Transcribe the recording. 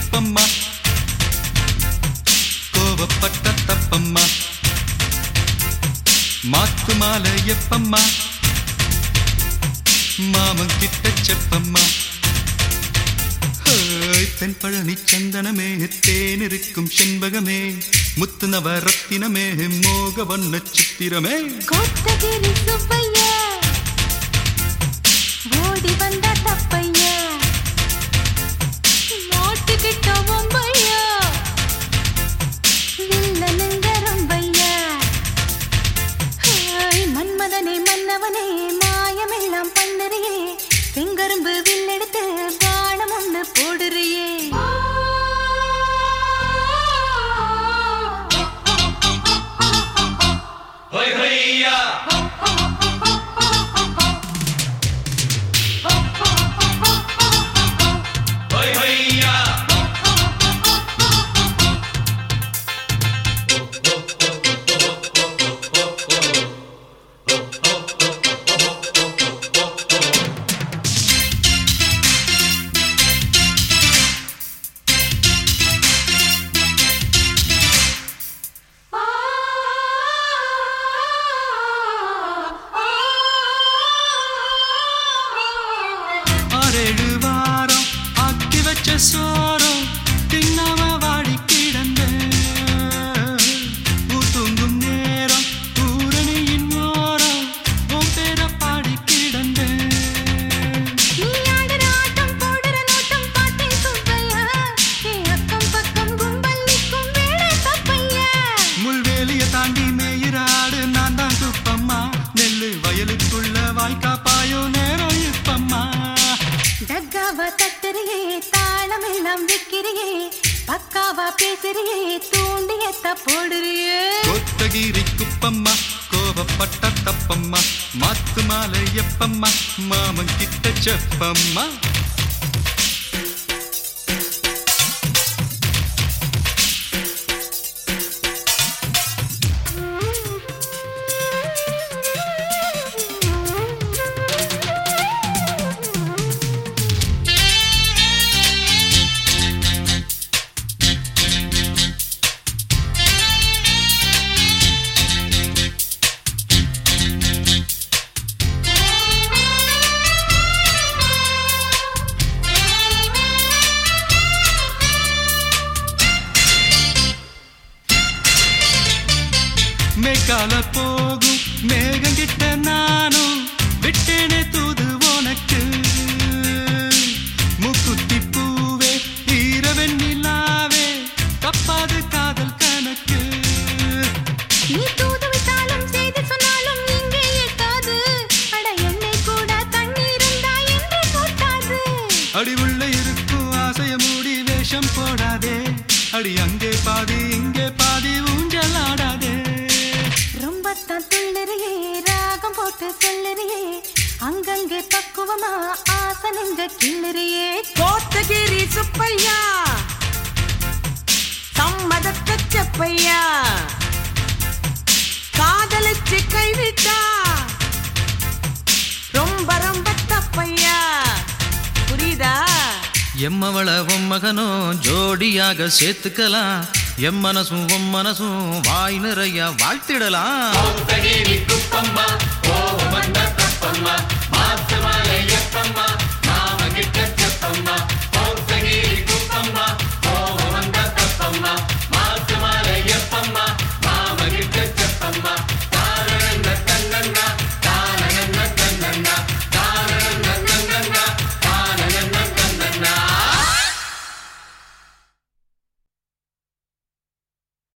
குப்பம்மா கோவப்பட்ட தப்பம்மா மாத்து மாலை எப்பம்மா மாமன் கிட்ட செப்பம்மா ஹேய், தென்பழனி சந்தனமே தேனிருக்கும் செண்பகமே முத்து நவரத்தினமே மோக வண்ண சித்திரமே கோத்தகிரி சுப்பையா ஓடி வந்த தப்பையா மாட்டுக்கிட்ட ஒம்பையா வில்லனுங்க ரொம்பையா ஹாய், மன்மதனே மன்னவனே மாயமெல்லாம் பண்ணுறியே செங்கரும்பு வில்லெடுத்து பானம் ஒண்ணு போடுறியே ஆறேழு வாரம் ஆக்கி வச்ச சோரம் தின்னாம வாடி கிடந்த தூங்கும் நேரம் பூரணியின் ஓரம் உன் பேர பாடி கிடந்த நீ ஆடுற ஆட்டம் போடுற நோட்டம் பார்த்தேன் சுப்பையா என் அக்கம் பக்கம் கும்பல் நிற்கும் வேலை தப்பையா முள்வேலிய தாண்டி மேயிராடு நான் தான் குப்பம்மா நெல்லு வயலுக்குள்ள வாய்க்கா பாயோ நேரம் இப்பம்மா டக்காவா தட்டுறியே தாளம் எல்லாம் விக்கிறியே பக்காவா பேசுறியே தூண்டியத்த போடுறியே கொத்தகிரி குப்பம்மா கோவப்பட்ட தப்பம்மா மாத்து மாலை எப்பம்மா மாமன் கிட்ட செப்பம்மா மேக்கால போகும் மேகம் கிட்ட நானும் விட்டேனே தூது உனக்கு முக்குத்தி பூவே ஈரவெண்ணிலாவே தப்பாது காதல் கணக்கு நீ தூது விட்டாலும் செய்தி சொன்னாலும் இங்கே எட்டாது அட எண்ணெய் கூட தண்ணீர் இருந்தா என்று கொட்டாது அடி உள்ள இருக்கும் ஆசைய மூடி வேஷம் போடாதே அடி அங்கே பாதி இங்கே பாதி ஊஞ்சல் ஆடாதே ரொம்ப தான் துள்ளுறியே ராகம் போட்டு சொல்லுறியே அங்கங்கே பக்குவமா ஆசனங்க கிள்ளுறியே கோத்தகிரி சுப்பையா சம்மதத்த செப்பையா காதலிச்சு கைவிட்டா ரொம்ப ரொம்ப தப்பையா புரியுதா எம்மவள உன் மகனும் ஜோடியாக சேர்த்துக்கலாம் எம் மனசும் உன் மனசும் வாய் நிறைய வாழ்த்திடலாம் குப்பம்மா ஓ மண்ட தப்பம்மா மாத்து மாலை எப்பம்மா